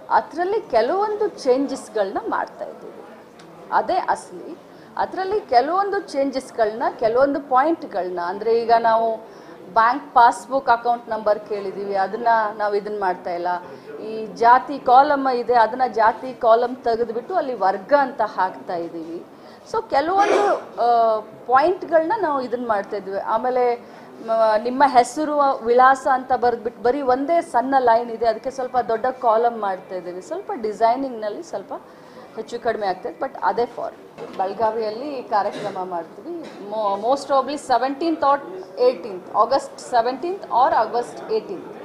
ಅದರಲ್ಲಿ ಕೆಲವೊಂದು ಚೇಂಜಸ್ಗಳನ್ನ ಮಾಡ್ತಾ ಇದ್ದೀವಿ ಅದೇ ಅಸಲಿ ಅದರಲ್ಲಿ ಕೆಲವೊಂದು ಚೇಂಜಸ್ಗಳನ್ನ ಕೆಲವೊಂದು ಪಾಯಿಂಟ್ಗಳನ್ನ ಅಂದರೆ ಈಗ ನಾವು ಬ್ಯಾಂಕ್ ಪಾಸ್ಬುಕ್ ಅಕೌಂಟ್ ನಂಬರ್ ಕೇಳಿದ್ದೀವಿ ಅದನ್ನು ನಾವು ಇದನ್ನು ಮಾಡ್ತಾ ಇಲ್ಲ ಈ ಜಾತಿ ಕಾಲಮ್ ಇದೆ ಅದನ್ನು ಜಾತಿ ಕಾಲಮ್ ತೆಗೆದುಬಿಟ್ಟು ಅಲ್ಲಿ ವರ್ಗ ಅಂತ ಹಾಕ್ತಾ ಇದ್ದೀವಿ ಸೊ ಕೆಲವೊಂದು ಪಾಯಿಂಟ್ಗಳನ್ನ ನಾವು ಇದನ್ನು ಮಾಡ್ತಾ ಇದ್ವಿ ಆಮೇಲೆ ಮ, ನಿಮ್ಮ ಹೆಸರು ವಿಳಾಸ ಅಂತ ಬರೆದ್ಬಿಟ್ಟು ಬರೀ ಒಂದೇ ಸಣ್ಣ ಲೈನ್ ಇದೆ ಅದಕ್ಕೆ ಸ್ವಲ್ಪ ದೊಡ್ಡ ಕಾಲಮ್ ಮಾಡ್ತಾ ಇದ್ದೀವಿ ಸ್ವಲ್ಪ ಡಿಸೈನಿಂಗ್ನಲ್ಲಿ ಸ್ವಲ್ಪ ಹೆಚ್ಚು ಕಡಿಮೆ ಆಗ್ತದೆ ಬಟ್ ಅದೇ ಫಾರ್ ಬೆಳಗಾವಿಯಲ್ಲಿ ಕಾರ್ಯಕ್ರಮ ಮಾಡ್ತೀವಿ most probably seventeenth or eighteenth August seventeenth or August eighteenth